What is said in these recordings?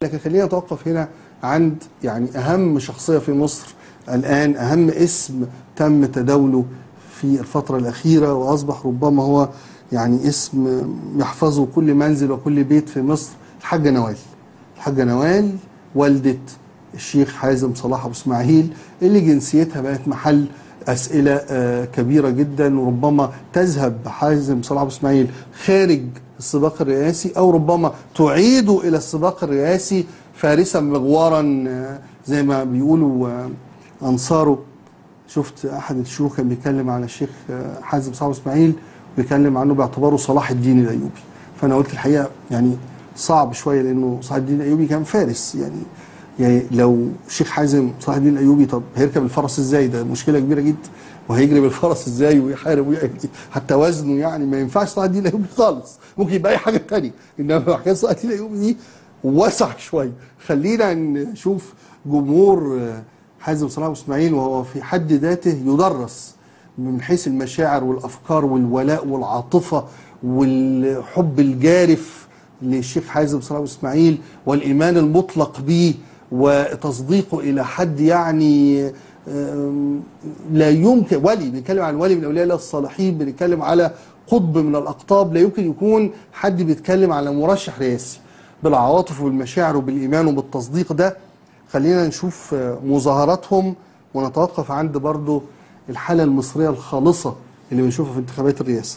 لكن خلينا نتوقف هنا عند يعني اهم شخصيه في مصر الان اهم اسم تم تداوله في الفتره الاخيره واصبح ربما هو يعني اسم يحفظه كل منزل وكل بيت في مصر الحاجه نوال الحاجه نوال والده الشيخ حازم صلاح ابو اسماعيل اللي جنسيتها بقت محل اسئله آه، كبيره جدا وربما تذهب حازم صلاح ابو اسماعيل خارج السباق الرئاسي او ربما تعيد الى السباق الرئاسي فارسا مغوارا آه، زي ما بيقولوا آه، انصاره شفت احد الشيوخ كان بيتكلم على الشيخ آه، حازم صلاح أبو اسماعيل بيتكلم عنه باعتباره صلاح الدين الايوبي فانا قلت الحقيقه يعني صعب شويه لانه صلاح الدين الايوبي كان فارس يعني يعني لو الشيخ حازم صلاح الدين الايوبي طب هيركب الفرس ازاي ده مشكله كبيره جدا وهيجري بالفرس ازاي ويحارب ويعمل إيه؟ حتى وزنه يعني ما ينفعش صلاح الدين الايوبي خالص ممكن يبقى اي حاجه ثانيه انما حكايه صلاح الدين الايوبي دي وسع شويه خلينا نشوف جمهور آه، حازم صلاح أبو اسماعيل وهو في حد ذاته يدرس من حيث المشاعر والافكار والولاء والعاطفه والحب الجارف للشيخ حازم صلاح أبو اسماعيل والايمان المطلق به وتصديقه الى حد يعني آم، لا يمكن ولي بنتكلم عن ولي من اولياء الله الصالحين بنتكلم على قطب من الاقطاب لا يمكن يكون حد بيتكلم على مرشح رئاسي بالعواطف والمشاعر وبالايمان وبالتصديق ده خلينا نشوف آه، مظاهراتهم ونتوقف عند برضو الحالة المصرية الخالصة اللي بنشوفها في انتخابات الرئاسة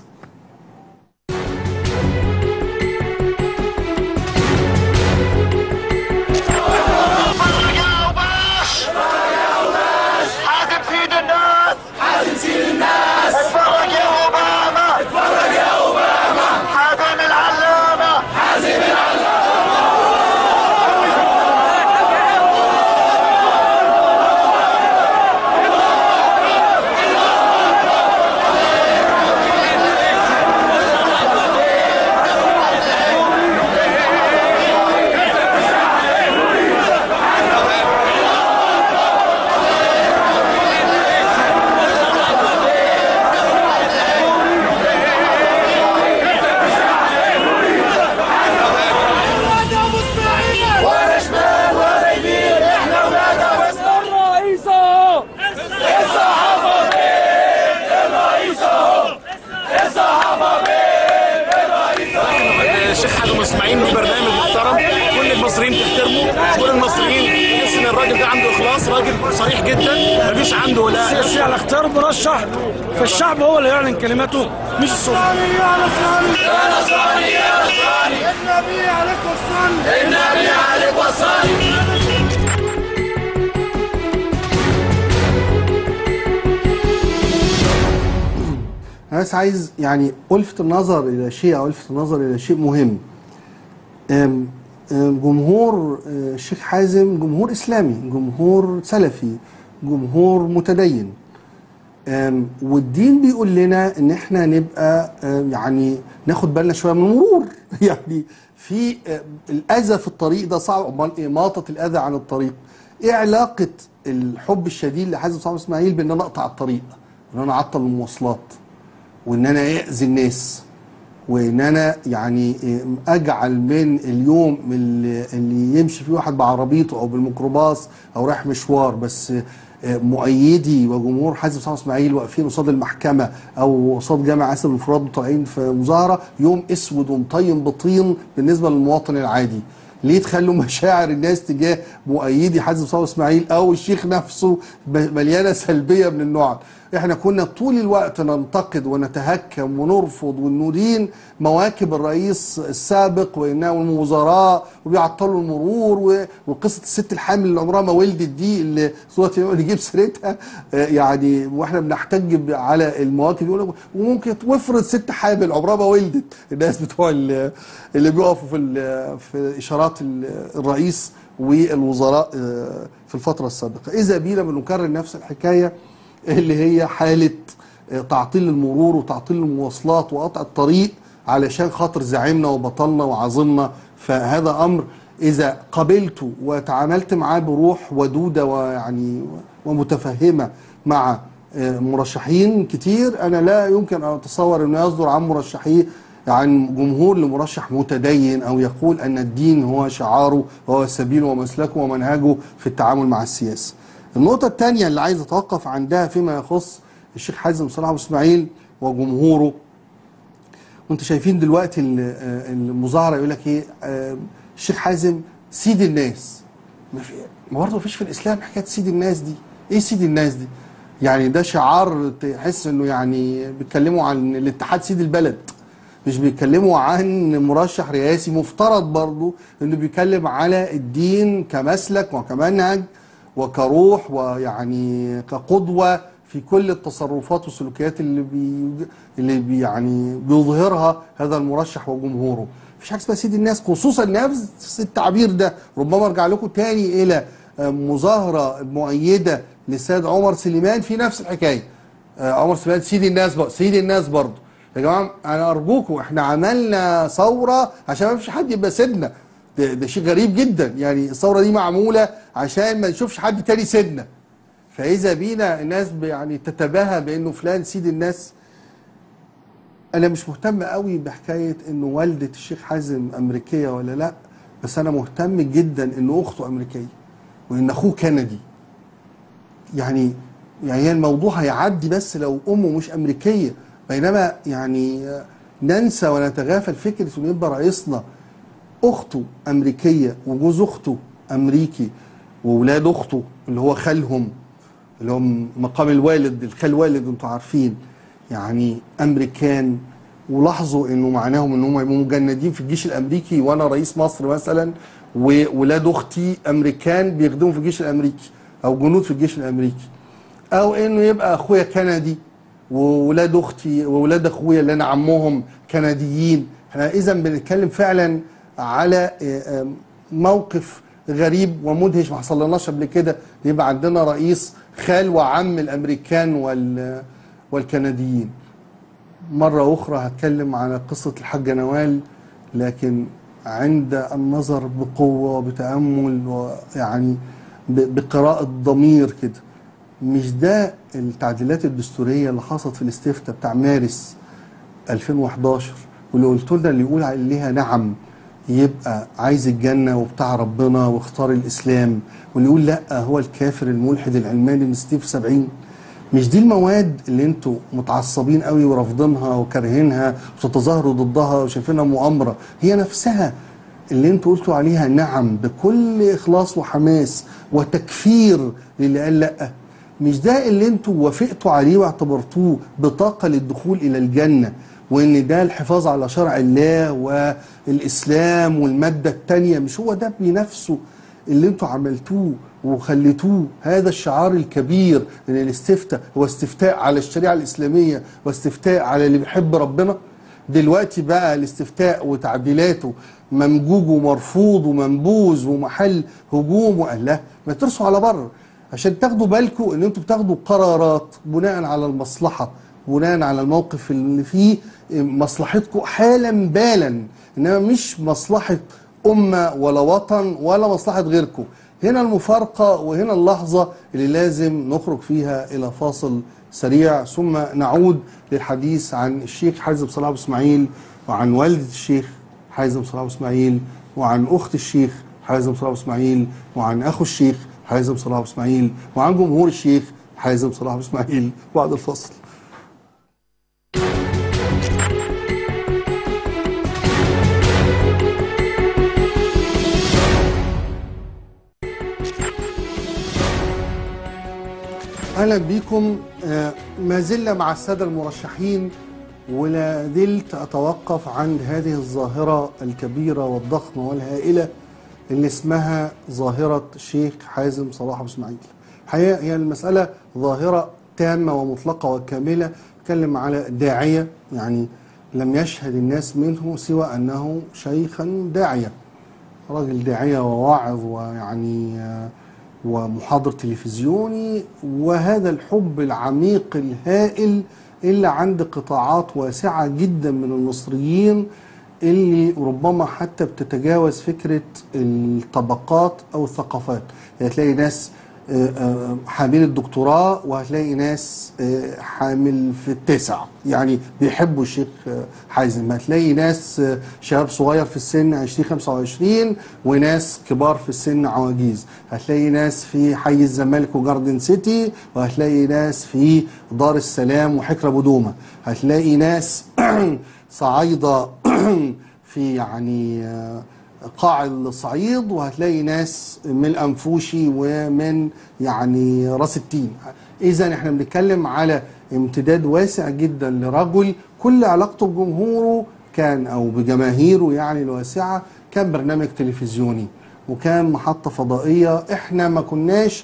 حازم سيد الناس حازم سيد الناس اتفرج يا اوباما اتفرج يا اوباما حازم العلامه حازم ولا شمال ولا يمين احنا ولاد ابو اسماعيل الرئيس اهو الصحافه فين الرئيس اهو الصحافه فين الرئيس اهو الشيخ حازم اسماعيل له برنامج محترم كل المصريين تحترمه كل المصريين تحس ان الراجل ده عنده اخلاص راجل صريح جدا مفيش عنده لا السياسي على اختيار مرشح فالشعب هو اللي يعلن كلماته مش السلطه يا نصراني يا نصراني النبي عليك وصاني النبي عليك وصاني أنا بس عايز يعني ألفت النظر إلى شيء أو ألفت النظر إلى شيء مهم أم- أم جمهور أه، الشيخ حازم جمهور إسلامي جمهور سلفي جمهور متدين أم، والدين بيقول لنا ان احنا نبقى أم، يعني ناخد بالنا شويه من المرور يعني في أم، الاذى في الطريق ده صعب امال اماطه الاذى عن الطريق ايه علاقه الحب الشديد لحازم صلاح اسماعيل بان انا اقطع الطريق وان انا اعطل المواصلات وان انا اذي الناس وان انا يعني اجعل من اليوم اللي, اللي يمشي فيه واحد بعربيته او بالميكروباص او رايح مشوار بس مؤيدي وجمهور حازم صلاح اسماعيل واقفين قصاد المحكمه او قصاد جامع اسد الانفراد وطالعين في مظاهره يوم اسود ومطين بطين بالنسبه للمواطن العادي ليه تخلوا مشاعر الناس تجاه مؤيدي حازم صلاح اسماعيل او الشيخ نفسه مليانه سلبيه من النوع احنا كنا طول الوقت ننتقد ونتهكم ونرفض وندين مواكب الرئيس السابق وانه الوزراء وبيعطلوا المرور و- وقصه الست الحامل اللي عمرها ما ولدت دي اللي صوره نجيب سيرتها آه، يعني واحنا بنحتج ب- على المواكب يقول وممكن وافرض ست حامل عمرها ما ولدت الناس بتوع ال- اللي بيقفوا في ال- في اشارات ال- الرئيس والوزراء آه، في الفتره السابقه اذا بينا بنكرر نفس الحكايه اللي هي حالة آه، تعطيل المرور وتعطيل المواصلات وقطع الطريق علشان خاطر زعيمنا وبطلنا وعظمنا فهذا أمر إذا قبلته وتعاملت معاه بروح ودودة ويعني ومتفهمة مع آه، مرشحين كتير أنا لا يمكن أن أتصور أنه يصدر عن مرشحي عن جمهور لمرشح متدين او يقول ان الدين هو شعاره وهو سبيله ومسلكه ومنهجه في التعامل مع السياسه. النقطه الثانيه اللي عايز اتوقف عندها فيما يخص الشيخ حازم صلاح ابو اسماعيل وجمهوره وانتم شايفين دلوقتي ال- آه، المظاهره يقول لك ايه آه، الشيخ حازم سيد الناس ما في ما برضه مفيش في الاسلام حكايه سيد الناس دي ايه سيد الناس دي يعني ده شعار تحس انه يعني بيتكلموا عن الاتحاد سيد البلد مش بيتكلموا عن مرشح رئاسي مفترض برضه انه بيتكلم على الدين كمسلك وكمنهج وكروح ويعني كقدوه في كل التصرفات والسلوكيات اللي بي اللي بي يعني بيظهرها هذا المرشح وجمهوره مفيش حاجه اسمها سيد الناس خصوصا نفس التعبير ده ربما ارجع لكم تاني الى آه، مظاهره مؤيده للسيد عمر سليمان في نفس الحكايه آه، عمر سليمان سيد الناس بقى سيد الناس برضه يا جماعه انا ارجوكم احنا عملنا ثوره عشان ما فيش حد يبقى سيدنا ده, ده شيء غريب جدا يعني الثوره دي معموله عشان ما نشوفش حد تاني سيدنا فاذا بينا الناس ب- يعني تتباهى بانه فلان سيد الناس انا مش مهتم قوي بحكايه انه والده الشيخ حازم امريكيه ولا لا بس انا مهتم جدا ان اخته امريكيه وان اخوه كندي يعني يعني هي الموضوع هيعدي بس لو امه مش امريكيه بينما يعني آه، ننسى ونتغافل فكره انه يبقى رئيسنا اخته امريكيه وجوز اخته امريكي واولاد اخته اللي هو خالهم اللي هو مقام الوالد الخال والد انتوا عارفين يعني امريكان ولاحظوا انه معناهم ان هم يبقوا مجندين في الجيش الامريكي وانا رئيس مصر مثلا وولاد اختي امريكان بيخدموا في الجيش الامريكي او جنود في الجيش الامريكي او انه يبقى اخويا كندي وولاد اختي وولاد اخويا اللي انا عمهم كنديين احنا اذا بنتكلم فعلا على آه، آه، موقف غريب ومدهش ما حصلناش قبل كده يبقى عندنا رئيس خال وعم الامريكان وال والكنديين مرة أخرى هتكلم على قصة الحاجة نوال لكن عند النظر بقوة وبتأمل ويعني ب- بقراءة ضمير كده مش ده التعديلات الدستورية اللي حصلت في الاستفتاء بتاع مارس 2011 واللي قلت لنا اللي يقول عليها نعم يبقى عايز الجنة وبتاع ربنا واختار الإسلام واللي يقول لا هو الكافر الملحد العلماني من 60 في 70 مش دي المواد اللي انتوا متعصبين قوي ورافضينها وكارهينها وتتظاهروا ضدها وشايفينها مؤامرة هي نفسها اللي انتوا قلتوا عليها نعم بكل إخلاص وحماس وتكفير للي قال لأ مش ده اللي انتوا وافقتوا عليه واعتبرتوه بطاقة للدخول إلى الجنة وإن ده الحفاظ على شرع الله والإسلام والمادة التانية مش هو ده بنفسه اللي انتوا عملتوه وخليتوه هذا الشعار الكبير ان الاستفتاء هو استفتاء على الشريعة الإسلامية واستفتاء على اللي بيحب ربنا دلوقتي بقى الاستفتاء وتعديلاته ممجوج ومرفوض ومنبوذ ومحل هجوم وقال لا ما ترسوا على بره عشان تاخدوا بالكم ان انتوا بتاخدوا قرارات بناء على المصلحه بناء على الموقف اللي فيه مصلحتكم حالا بالا انما مش مصلحه امه ولا وطن ولا مصلحه غيركم هنا المفارقه وهنا اللحظه اللي لازم نخرج فيها الى فاصل سريع ثم نعود للحديث عن الشيخ حازم صلاح أبو اسماعيل وعن والده الشيخ حازم صلاح أبو اسماعيل وعن اخت الشيخ حازم صلاح أبو اسماعيل وعن اخو الشيخ حازم صلاح أبو اسماعيل وعن جمهور الشيخ حازم صلاح أبو اسماعيل بعد الفصل اهلا بكم آه، ما زلنا مع الساده المرشحين ولا زلت اتوقف عند هذه الظاهره الكبيره والضخمه والهائله اللي اسمها ظاهره الشيخ حازم صلاح ابو اسماعيل. الحقيقه هي المساله ظاهره تامه ومطلقه وكامله بتكلم على داعيه يعني لم يشهد الناس منه سوى انه شيخا داعيه. راجل داعيه وواعظ ويعني آه، ومحاضر تلفزيوني وهذا الحب العميق الهائل اللي عند قطاعات واسعة جدا من المصريين اللي ربما حتى بتتجاوز فكرة الطبقات أو الثقافات يعني تلاقي ناس آه، آه، حامل الدكتوراه وهتلاقي ناس آه، حامل في التاسع يعني بيحبوا الشيخ آه، حازم هتلاقي ناس آه، شباب صغير في السن 20 25 وناس كبار في السن عواجيز هتلاقي ناس في حي الزمالك وجاردن سيتي وهتلاقي ناس في دار السلام وحكرة بودومة هتلاقي ناس صعايدة في يعني آه، قاع الصعيد وهتلاقي ناس من الانفوشي ومن يعني راس التين اذا احنا بنتكلم على امتداد واسع جدا لرجل كل علاقته بجمهوره كان او بجماهيره يعني الواسعه كان برنامج تلفزيوني وكان محطه فضائيه احنا ما كناش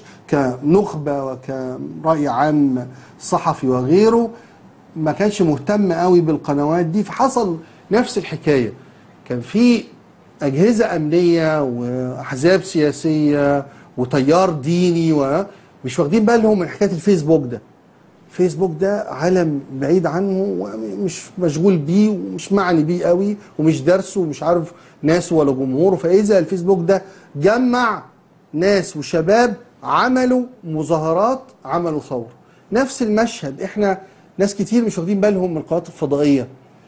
كنخبه وكراي عام صحفي وغيره ما كانش مهتم قوي بالقنوات دي فحصل نفس الحكايه كان في اجهزه امنيه واحزاب سياسيه وتيار ديني ومش واخدين بالهم من حكايه الفيسبوك ده فيسبوك ده عالم بعيد عنه ومش مشغول بيه ومش معني بيه قوي ومش دارسه ومش عارف ناسه ولا جمهوره فاذا الفيسبوك ده جمع ناس وشباب عملوا مظاهرات عملوا ثوره نفس المشهد احنا ناس كتير مش واخدين بالهم من القنوات الفضائيه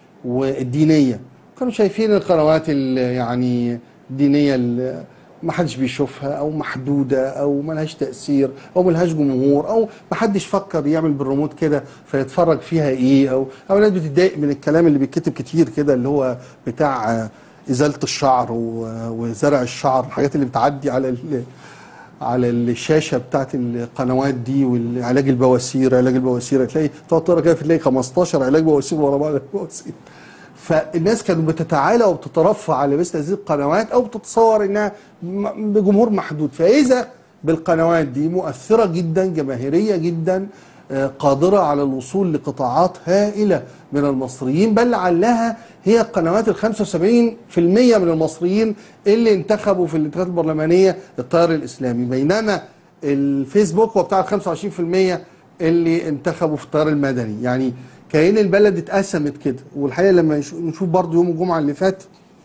والدينيه كانوا شايفين القنوات ال- يعني الدينيه اللي ما حدش بيشوفها او محدوده او ملهاش تاثير او ملهاش جمهور او ما حدش فكر يعمل بالريموت كده فيتفرج فيها ايه او او ناس بتتضايق من الكلام اللي بيتكتب كتير كده اللي هو بتاع آه، ازاله الشعر و- وزرع الشعر الحاجات اللي بتعدي على ال- على الشاشه بتاعت القنوات دي والعلاج البواسير علاج البواسير هتلاقي تقعد تقرا كده تلاقي 15 علاج بواسير ورا بعض بواسير فالناس كانت بتتعالى وبتترفع على مثل هذه القنوات او بتتصور انها م- بجمهور محدود فاذا بالقنوات دي مؤثره جدا جماهيريه جدا آه، قادره على الوصول لقطاعات هائله من المصريين بل لعلها هي القنوات ال 75% من المصريين اللي انتخبوا في الانتخابات البرلمانيه التيار الاسلامي بينما الفيسبوك هو بتاع ال 25% اللي انتخبوا في التيار المدني يعني كأن البلد اتقسمت كده والحقيقه لما نش- نشوف برضو يوم الجمعه اللي فات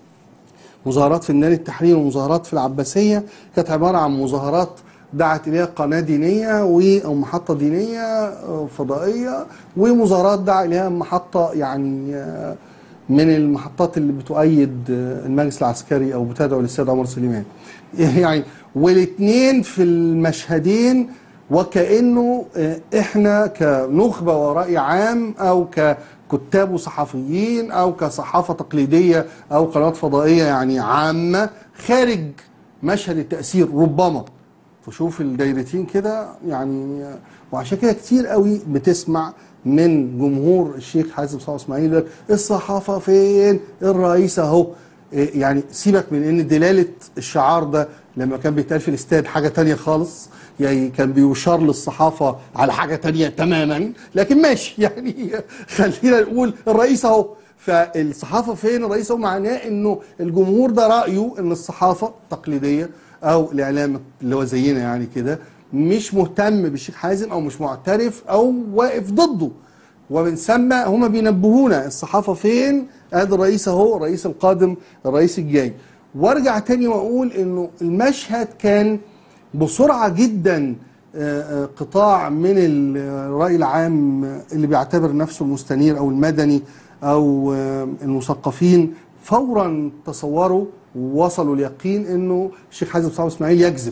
مظاهرات في ميدان التحرير ومظاهرات في العباسيه كانت عباره عن مظاهرات دعت اليها قناه دينيه و او محطه دينيه آه، فضائيه ومظاهرات دعا اليها محطه يعني آه، من المحطات اللي بتؤيد آه، المجلس العسكري او بتدعو للسيد عمر سليمان يعني والاثنين في المشهدين وكانه آه، احنا كنخبه وراي عام او ككتاب وصحفيين او كصحافه تقليديه او قنوات فضائيه يعني عامه خارج مشهد التاثير ربما فشوف الدايرتين كده يعني آه، وعشان كده كتير قوي بتسمع من جمهور الشيخ حازم صلاح اسماعيل يقول لك الصحافه فين الرئيس اهو إيه يعني سيبك من ان دلاله الشعار ده لما كان بيتقال في الاستاد حاجه تانية خالص يعني كان بيشار للصحافه على حاجه تانية تماما لكن ماشي يعني خلينا نقول الرئيس اهو فالصحافه فين الرئيس هو معناه انه الجمهور ده رايه ان الصحافه التقليديه او الاعلام اللي هو زينا يعني كده مش مهتم بالشيخ حازم او مش معترف او واقف ضده ومن ثم هم بينبهونا الصحافه فين ادي الرئيس اهو الرئيس القادم الرئيس الجاي وارجع تاني واقول انه المشهد كان بسرعه جدا آه، آه، قطاع من الراي العام اللي بيعتبر نفسه المستنير او المدني او آه، المثقفين فورا تصوروا ووصلوا اليقين انه الشيخ حازم صلاح اسماعيل يكذب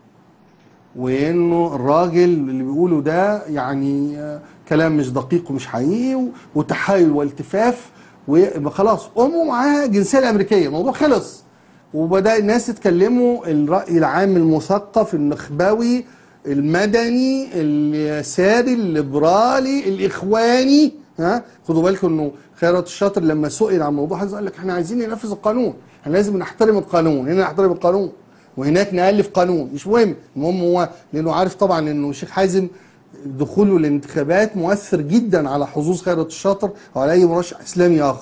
وانه الراجل اللي بيقوله ده يعني آه، كلام مش دقيق ومش حقيقي و- وتحايل والتفاف ويبقى خلاص امه معاها الجنسيه الامريكيه الموضوع خلص وبدا الناس يتكلموا الراي العام المثقف النخبوي المدني اليساري الليبرالي الاخواني ها خدوا بالكم انه خيرت الشاطر لما سئل عن موضوع هذا قال لك احنا عايزين ننفذ القانون احنا لازم نحترم القانون هنا نحترم القانون وهناك نالف قانون مش مهم المهم هو لانه عارف طبعا انه الشيخ حازم دخوله الانتخابات مؤثر جدا على حظوظ خيرت الشاطر او على اي مرشح اسلامي اخر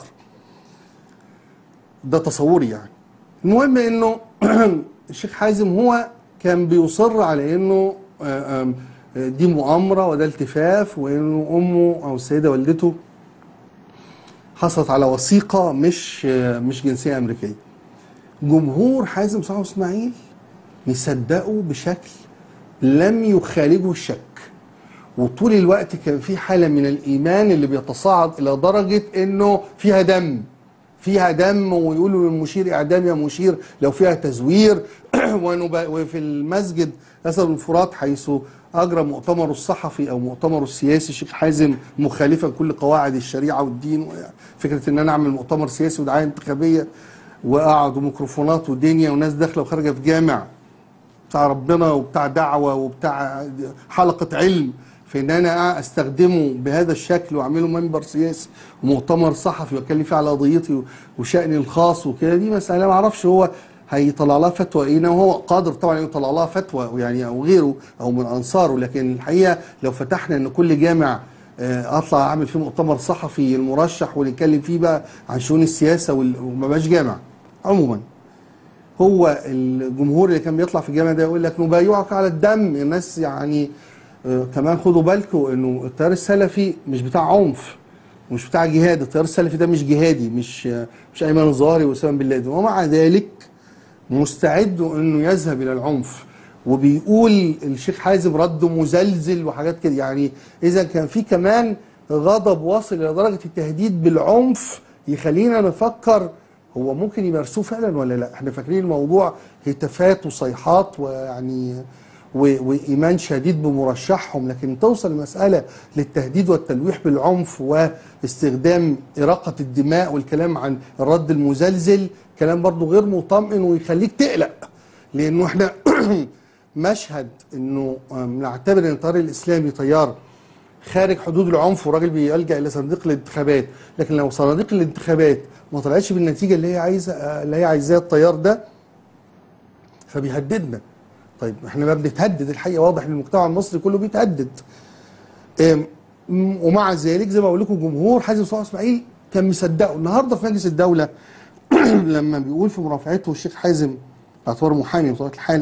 ده تصوري يعني المهم انه الشيخ حازم هو كان بيصر على انه آه، آم، آه، دي مؤامره وده التفاف وانه امه او السيده والدته حصلت على وثيقه مش آه، مش جنسيه امريكيه جمهور حازم صلاح اسماعيل مصدقه بشكل لم يخالجه الشك وطول الوقت كان في حالة من الإيمان اللي بيتصاعد إلى درجة إنه فيها دم فيها دم ويقولوا للمشير إعدام يا مشير لو فيها تزوير ونب- وفي المسجد أسد الفرات حيث أجرى مؤتمره الصحفي أو مؤتمره السياسي الشيخ حازم مخالفا كل قواعد الشريعة والدين فكرة إن أنا أعمل مؤتمر سياسي ودعاية انتخابية وقعدوا ميكروفونات ودنيا وناس داخلة وخارجة في جامع بتاع ربنا وبتاع دعوة وبتاع حلقة علم في ان انا استخدمه بهذا الشكل واعمله منبر سياسي ومؤتمر صحفي واتكلم فيه على قضيتي وشأني الخاص وكده دي مسألة ما اعرفش هو هيطلع لها فتوى ايه وهو قادر طبعا يطلع لها فتوى يعني او غيره او من انصاره لكن الحقيقه لو فتحنا ان كل جامع آه، اطلع اعمل فيه مؤتمر صحفي المرشح ونتكلم فيه بقى عن شؤون السياسه وال- وما بقاش جامع عموما هو الجمهور اللي كان بيطلع في الجامع ده يقول لك نبايعك على الدم الناس يعني آه، كمان خدوا بالكم انه التيار السلفي مش بتاع عنف مش بتاع جهاد التيار السلفي ده مش جهادي مش آه، مش ايمن الظاهري واسامه بن لادن ومع ذلك مستعد انه يذهب الى العنف وبيقول الشيخ حازم رد مزلزل وحاجات كده يعني اذا كان في كمان غضب واصل الى درجه التهديد بالعنف يخلينا نفكر هو ممكن يمارسوه فعلا ولا لا احنا فاكرين الموضوع هتافات وصيحات ويعني و- وايمان شديد بمرشحهم لكن توصل المساله للتهديد والتلويح بالعنف واستخدام اراقه الدماء والكلام عن الرد المزلزل كلام برضو غير مطمئن ويخليك تقلق لانه احنا مشهد انه آم، نعتبر ان التيار الاسلامي تيار خارج حدود العنف وراجل بيلجا الى صناديق الانتخابات لكن لو صناديق الانتخابات ما طلعتش بالنتيجه اللي هي عايزه اللي هي عايزاها التيار ده فبيهددنا طيب احنا ما بنتهدد الحقيقه واضح ان المجتمع المصري كله بيتهدد أم، م- ومع ذلك زي ما بقول لكم جمهور حازم صلاح اسماعيل كان مصدقه النهارده في مجلس الدوله لما بيقول في مرافعته الشيخ حازم باعتباره محامي بطبيعه الحال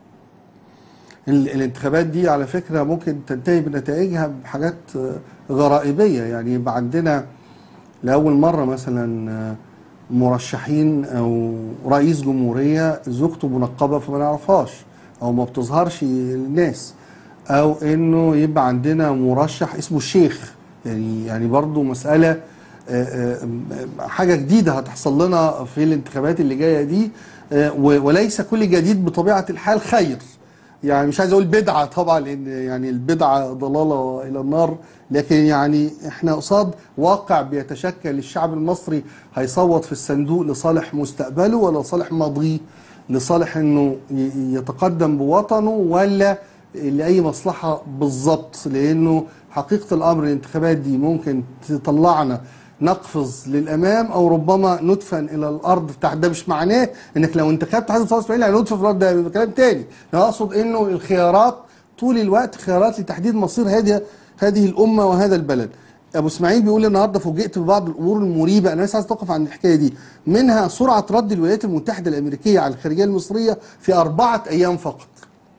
ال- الانتخابات دي على فكره ممكن تنتهي بنتائجها بحاجات آه، غرائبيه يعني يبقى عندنا لاول مره مثلا آه، مرشحين او رئيس جمهوريه زوجته منقبه فما نعرفهاش او ما بتظهرش للناس او انه يبقى عندنا مرشح اسمه الشيخ يعني يعني برضه مساله آه، آه، آه، حاجه جديده هتحصل لنا في الانتخابات اللي جايه دي آه، و- وليس كل جديد بطبيعه الحال خير يعني مش عايز اقول بدعه طبعا لان يعني البدعه ضلاله الى النار لكن يعني احنا قصاد واقع بيتشكل الشعب المصري هيصوت في الصندوق لصالح مستقبله ولا لصالح ماضيه لصالح انه ي- يتقدم بوطنه ولا لاي مصلحه بالظبط لانه حقيقه الامر الانتخابات دي ممكن تطلعنا نقفز للامام او ربما ندفن الى الارض تحت ده مش معناه انك لو انتخبت حازم صلاح اسماعيل هندفن في الارض ده يبقى كلام تاني انا اقصد انه الخيارات طول الوقت خيارات لتحديد مصير هذه هذه الامه وهذا البلد ابو اسماعيل بيقول النهارده فوجئت ببعض الامور المريبه انا بس عايز اتوقف عن الحكايه دي منها سرعه رد الولايات المتحده الامريكيه على الخارجيه المصريه في اربعه ايام فقط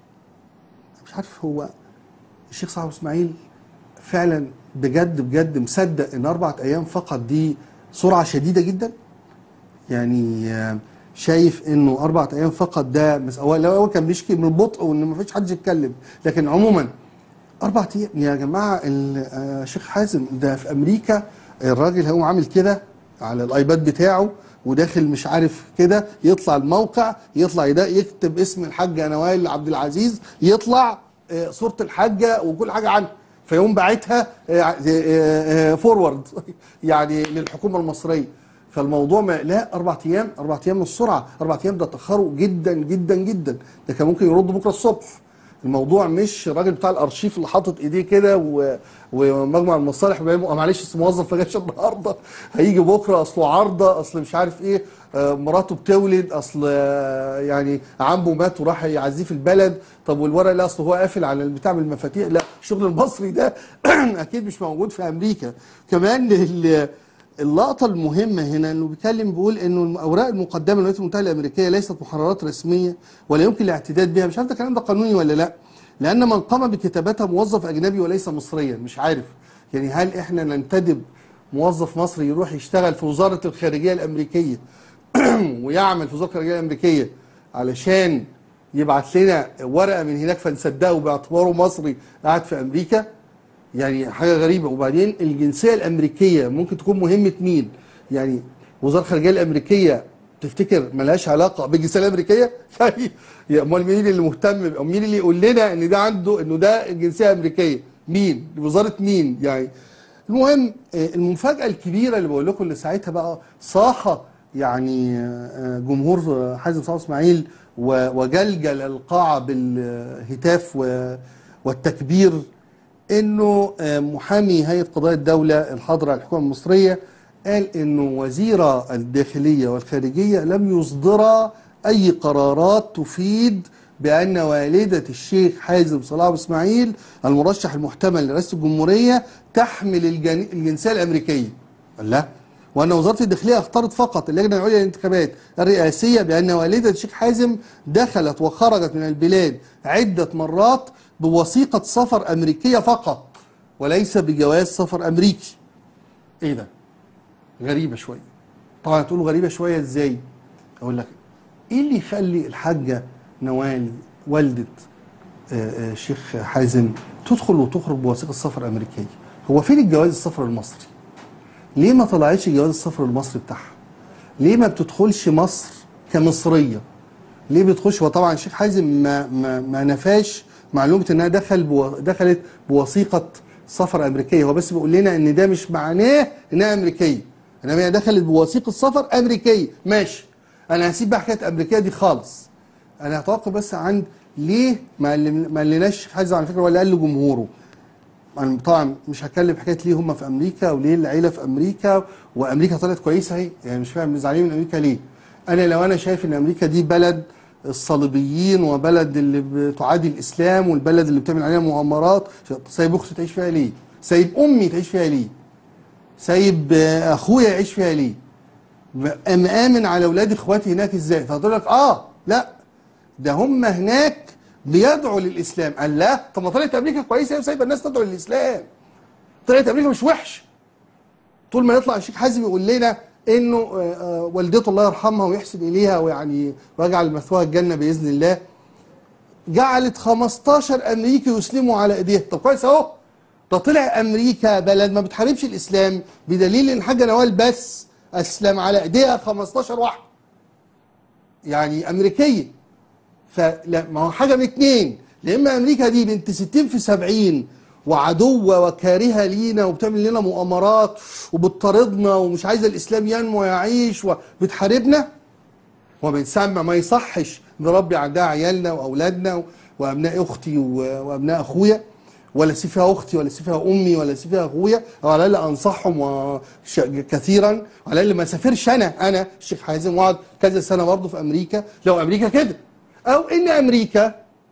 مش عارف هو الشيخ صاحب اسماعيل فعلا بجد بجد مصدق ان اربعة ايام فقط دي سرعه شديده جدا يعني آه، شايف انه اربعة ايام فقط ده بس هو لو هو كان بيشكي من البطء وان ما فيش حد يتكلم لكن عموما اربع ايام يا جماعه ال- آه، الشيخ حازم ده في امريكا الراجل هو عامل كده على الايباد بتاعه وداخل مش عارف كده يطلع الموقع يطلع يدا- يكتب اسم الحاجه نوال عبد العزيز يطلع آه، صوره الحاجه وكل حاجه عنها فيقوم باعتها فورورد يعني للحكومه المصريه فالموضوع ما لا اربع ايام اربع ايام من السرعه اربع ايام ده تاخروا جدا جدا جدا ده كان ممكن يرد بكره الصبح الموضوع مش الراجل بتاع الارشيف اللي حاطط ايديه كده و... ومجمع المصالح بيقول معلش أصل موظف ما جاش النهارده هيجي بكره اصله عارضه اصل مش عارف ايه آه، مراته بتولد اصل آه، يعني عمه مات وراح يعزيه في البلد طب والورق لا اصل هو قافل على البتاع من المفاتيح لا الشغل المصري ده اكيد مش موجود في امريكا كمان ال- اللقطة المهمة هنا انه بيتكلم بيقول انه الاوراق المقدمة للولايات المتحدة الامريكية ليست محررات رسمية ولا يمكن الاعتداد بها مش عارف ده الكلام ده قانوني ولا لا لان من قام بكتابتها موظف اجنبي وليس مصريا مش عارف يعني هل احنا ننتدب موظف مصري يروح يشتغل في وزارة الخارجية الامريكية ويعمل في وزارة الخارجية الامريكية علشان يبعت لنا ورقه من هناك فنصدقه باعتباره مصري قاعد في امريكا يعني حاجه غريبه وبعدين الجنسيه الامريكيه ممكن تكون مهمه مين يعني وزاره الخارجيه الامريكيه تفتكر ملهاش علاقه بالجنسيه الامريكيه يعني يا امال مين اللي مهتم او مين اللي يقول لنا ان ده عنده انه ده الجنسيه الامريكيه مين وزاره مين يعني المهم آه، المفاجاه الكبيره اللي بقول لكم اللي ساعتها بقى صاح يعني آه، جمهور آه، حازم صلاح اسماعيل و- وجلجل القاعه بالهتاف و- والتكبير انه آه، محامي هيئه قضايا الدوله الحاضره على الحكومه المصريه قال انه وزير الداخليه والخارجيه لم يصدرا اي قرارات تفيد بان والده الشيخ حازم صلاح أبو اسماعيل المرشح المحتمل لرئاسه الجمهوريه تحمل الجن- الجنسيه الامريكيه. قال لا وان وزاره الداخليه اختارت فقط اللجنه العليا للانتخابات الرئاسيه بان والده الشيخ حازم دخلت وخرجت من البلاد عده مرات بوثيقه سفر امريكيه فقط وليس بجواز سفر امريكي. ايه ده؟ غريبه شويه. طبعا تقولوا غريبه شويه ازاي؟ اقول لك ايه اللي يخلي الحاجه نوال والده آه، آه، الشيخ حازم تدخل وتخرج بوثيقه سفر امريكيه؟ هو فين الجواز السفر المصري؟ ليه ما طلعتش جواز السفر المصري بتاعها؟ ليه ما بتدخلش مصر كمصريه؟ ليه بتخش وطبعا الشيخ حازم ما ما, ما نفاش معلومه انها دخل بو دخلت بوثيقه سفر امريكيه هو بس بيقول لنا ان ده مش معناه انها امريكيه انما هي دخلت بوثيقه سفر امريكيه ماشي انا هسيب بقى حكايه امريكيه دي خالص انا هتوقف بس عند ليه ما علم- ما قالناش الشيخ حازم على فكره ولا قال لجمهوره أنا طبعا مش هتكلم حكايه ليه هم في امريكا وليه العيله في امريكا وامريكا طلعت كويسه اهي يعني مش فاهم زعلانين من امريكا ليه انا لو انا شايف ان امريكا دي بلد الصليبيين وبلد اللي بتعادي الاسلام والبلد اللي بتعمل عليها مؤامرات سايب اختي تعيش فيها ليه سايب امي تعيش فيها ليه سايب آه، اخويا يعيش فيها ليه مآمن على اولاد اخواتي هناك ازاي فتقول لك اه لا ده هم هناك بيدعوا للاسلام قال لا طب ما طلعت امريكا كويسه وسايبه الناس تدعو للاسلام طلعت امريكا مش وحش طول ما يطلع الشيخ حازم يقول لنا انه آه، آه، والدته الله يرحمها ويحسن اليها ويعني ويجعل مثواها الجنه باذن الله جعلت 15 امريكي يسلموا على ايديها طب كويس اهو ده طلع امريكا بلد ما بتحاربش الاسلام بدليل ان حاجه نوال بس اسلم على ايديها 15 واحد يعني امريكيه فلا ما هو حاجه من اتنين يا اما امريكا دي بنت 60 في 70 وعدوه وكارهه لينا وبتعمل لنا مؤامرات وبتطاردنا ومش عايزه الاسلام ينمو ويعيش وبتحاربنا وبنسمع ما يصحش نربي عندها عيالنا واولادنا و- وابناء اختي و- وابناء اخويا ولا سي فيها اختي ولا سي فيها امي ولا سي فيها اخويا او على الاقل انصحهم وش- كثيرا على الاقل ما اسافرش انا انا الشيخ حازم واقعد كذا سنه برضه في امريكا لو امريكا كده او ان امريكا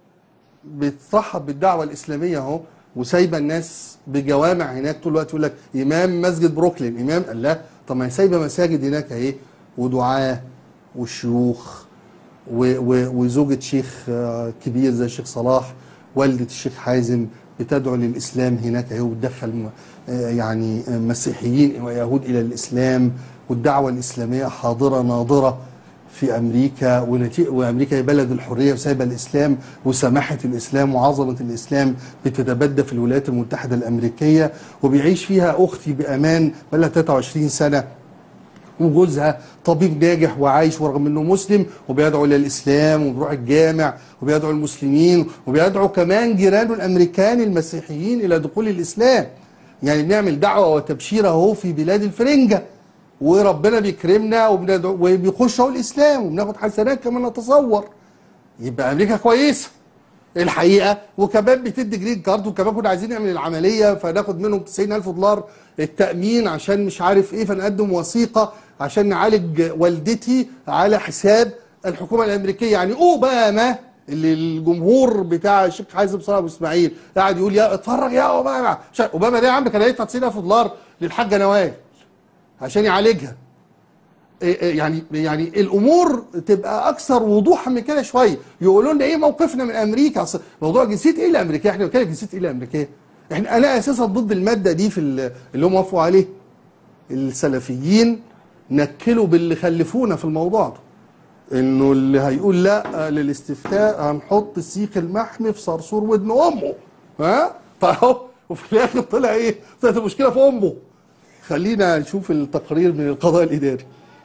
بترحب بالدعوه الاسلاميه اهو وسايبه الناس بجوامع هناك طول الوقت يقول لك امام مسجد بروكلين امام قال لا طب ما هي سايبه مساجد هناك اهي ودعاه وشيوخ و- و- وزوجة شيخ آه، كبير زي الشيخ صلاح والدة الشيخ حازم بتدعو للإسلام هناك اهي وتدخل م- آه، يعني آه، مسيحيين ويهود إلى الإسلام والدعوة الإسلامية حاضرة ناظرة في أمريكا ونتي- وأمريكا هي بلد الحرية وسايبة الإسلام وسماحة الإسلام وعظمة الإسلام بتتبدى في الولايات المتحدة الأمريكية وبيعيش فيها أختي بأمان بقى 23 سنة وجوزها طبيب ناجح وعايش ورغم انه مسلم وبيدعو الى الاسلام وبيروح الجامع وبيدعو المسلمين وبيدعو كمان جيرانه الامريكان المسيحيين الى دخول الاسلام يعني بنعمل دعوه وتبشير اهو في بلاد الفرنجه وربنا بيكرمنا وبندعو وبيخشوا الاسلام وبناخد حسنات كما نتصور يبقى امريكا كويسه الحقيقه وكمان بتدي جرين كارد وكمان كنا عايزين نعمل العمليه فناخد منهم 90000 دولار التامين عشان مش عارف ايه فنقدم وثيقه عشان نعالج والدتي على حساب الحكومه الامريكيه يعني اوباما اللي الجمهور بتاع الشيخ حازم صلاح ابو اسماعيل قاعد يقول يا اتفرج يا اوباما عشان اوباما ده يا عم كان هيدفع 90000 دولار للحاجه نوال عشان يعالجها إيه إيه يعني يعني الامور تبقى اكثر وضوحا من كده شويه يقولوا لنا ايه موقفنا من امريكا اصل موضوع جنسيه ايه الامريكيه احنا بنتكلم جنسيه ايه الامريكيه احنا انا اساسا ضد الماده دي في ال- اللي هم وافقوا عليه السلفيين نكلوا باللي خلفونا في الموضوع ده انه اللي هيقول لا للاستفتاء هنحط السيخ المحمي في صرصور ودن امه ها فاهو وفي الاخر طلع ايه طلعت المشكله في امه خلينا نشوف التقرير من القضاء الاداري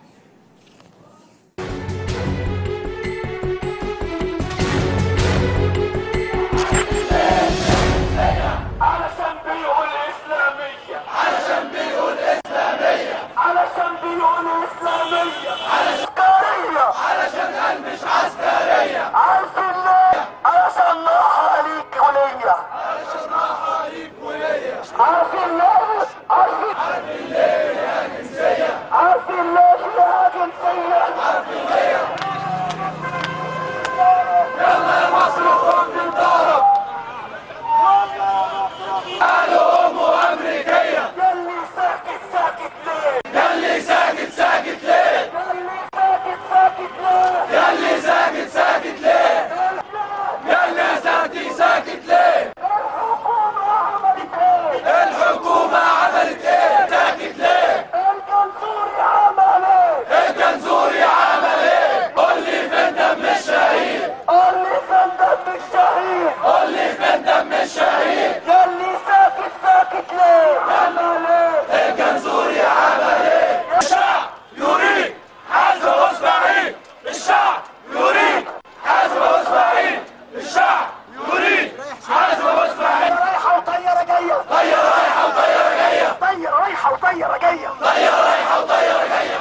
علشان بيقول إسلامية علشان بيقول إسلامية علشان بيقول إسلامية عسكرية علشان قال مش عسكرية عارفين ليه؟ علشان راحة ليك وليا علشان راحة ليك وليا عارفين ليه؟ عارفين ليه يا جنسية عارفين ليه يا جنسية عارفين ليه يلا يا مصر خد الضرب يلي ساكت ساكت ليه يلي ساكت ساكت ليه يلي ساكت ساكت ليه يلي ساكت ساكت ليه الحكومة عملت ايه الحكومة عملت ايه ساكت ليه الجنزوري عمل ايه الجنزوري عمل ايه قول لي فين دم الشهيد قول لي فين دم الشهيد قول لي فين دم الشهيد يلي ساكت ساكت ليه عمل ايه الجنزوري عمل ايه الشعب يريد حزب اسماعيل الشعب يريد حزب اسماعيل الشعب يريد حزب اسماعيل رايحة وطيارة جاية طيارة رايحة وطيارة جاية طيارة رايحة وطيارة جاية طيارة رايحة وطيارة جاية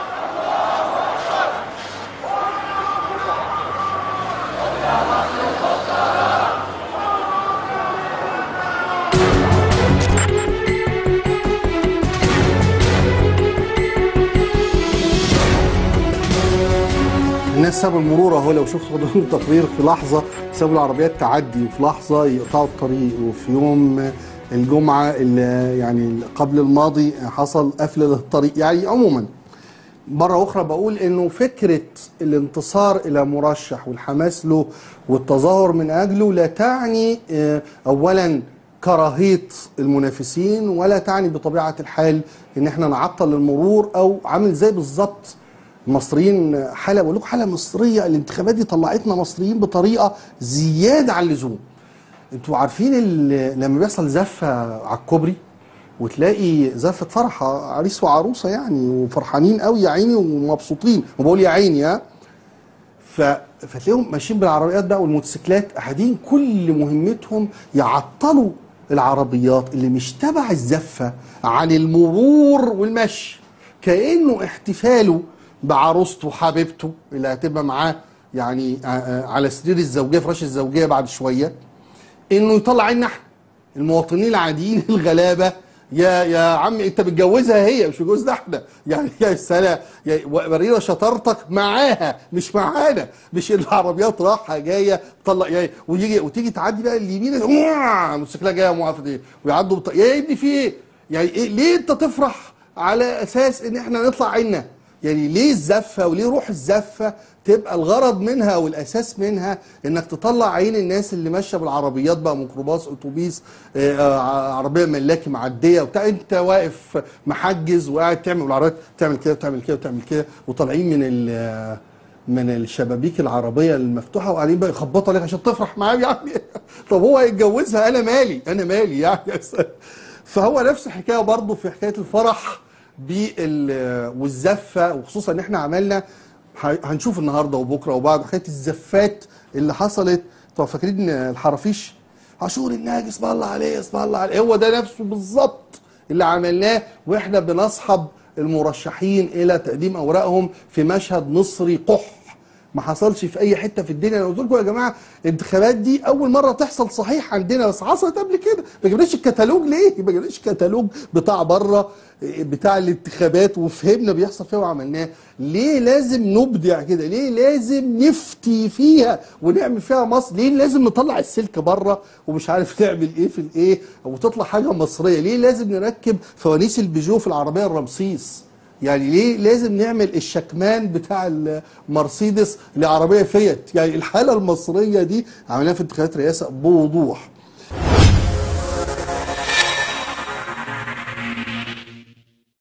الناس سابوا المرور اهو لو شفتوا خدوا التقرير في لحظه سابوا العربيات تعدي وفي لحظه يقطعوا الطريق وفي يوم الجمعه اللي يعني قبل الماضي حصل قفل للطريق يعني عموما مرة أخرى بقول إنه فكرة الانتصار إلى مرشح والحماس له والتظاهر من أجله لا تعني آه، أولا كراهية المنافسين ولا تعني بطبيعة الحال إن إحنا نعطل المرور أو عامل زي بالظبط المصريين حالة بقول لكم حالة مصرية الانتخابات دي طلعتنا مصريين بطريقة زيادة عن اللزوم انتوا عارفين ال- لما بيحصل زفة على الكوبري وتلاقي زفة فرح عريس وعروسة يعني وفرحانين قوي يا عيني ومبسوطين وبقول يا عيني ها ف... فتلاقيهم ماشيين بالعربيات بقى والموتوسيكلات قاعدين كل مهمتهم يعطلوا العربيات اللي مش تبع الزفة عن المرور والمشي كأنه احتفاله بعروسته وحبيبته اللي هتبقى معاه يعني آه، آه، على سرير الزوجية فراش الزوجية بعد شوية انه يطلع عنا احنا المواطنين العاديين الغلابه يا يا عم انت بتجوزها هي مش بتجوزنا احنا يعني يا سلام يا ورينا شطارتك معاها مش معانا مش العربيات رايحه جايه تطلع يعني ويجي وتيجي تعدي بقى اليمين الموتوسيكلات جايه موقفه ايه ويعدوا بط... يا ابني في ايه؟ يعني إيه ليه انت تفرح على اساس ان احنا نطلع عنا يعني ليه الزفه وليه روح الزفه تبقى الغرض منها والاساس منها انك تطلع عين الناس اللي ماشيه بالعربيات بقى ميكروباص اتوبيس آه، آه، عربيه ملاكي معديه وبتاع انت واقف محجز وقاعد تعمل العربيات تعمل كده وتعمل كده وتعمل كده وطالعين من ال من الشبابيك العربيه المفتوحه وقاعدين بقى يخبطوا عليك عشان تفرح معاه يعني طب هو هيتجوزها انا مالي انا مالي يعني فهو نفس الحكايه برضه في حكايه الفرح بال والزفه وخصوصا ان احنا عملنا ه- هنشوف النهارده وبكره وبعد حكايه الزفات اللي حصلت طب فاكرين الحرافيش عاشور الناجي اسم الله عليه اسم الله عليه هو ده نفسه بالظبط اللي عملناه واحنا بنصحب المرشحين الى تقديم اوراقهم في مشهد مصري قح ما حصلش في اي حته في الدنيا انا قلت لكم يا جماعه الانتخابات دي اول مره تحصل صحيح عندنا بس حصلت قبل كده ما جبناش الكتالوج ليه ما جبناش الكتالوج بتاع بره بتاع الانتخابات وفهمنا بيحصل فيها وعملناه ليه لازم نبدع كده ليه لازم نفتي فيها ونعمل فيها مصر ليه لازم نطلع السلك بره ومش عارف نعمل ايه في الايه وتطلع حاجه مصريه ليه لازم نركب فوانيس البيجو في العربيه الرمسيس يعني ليه لازم نعمل الشكمان بتاع المرسيدس لعربيه فيات يعني الحاله المصريه دي عملناها في انتخابات رئاسه بوضوح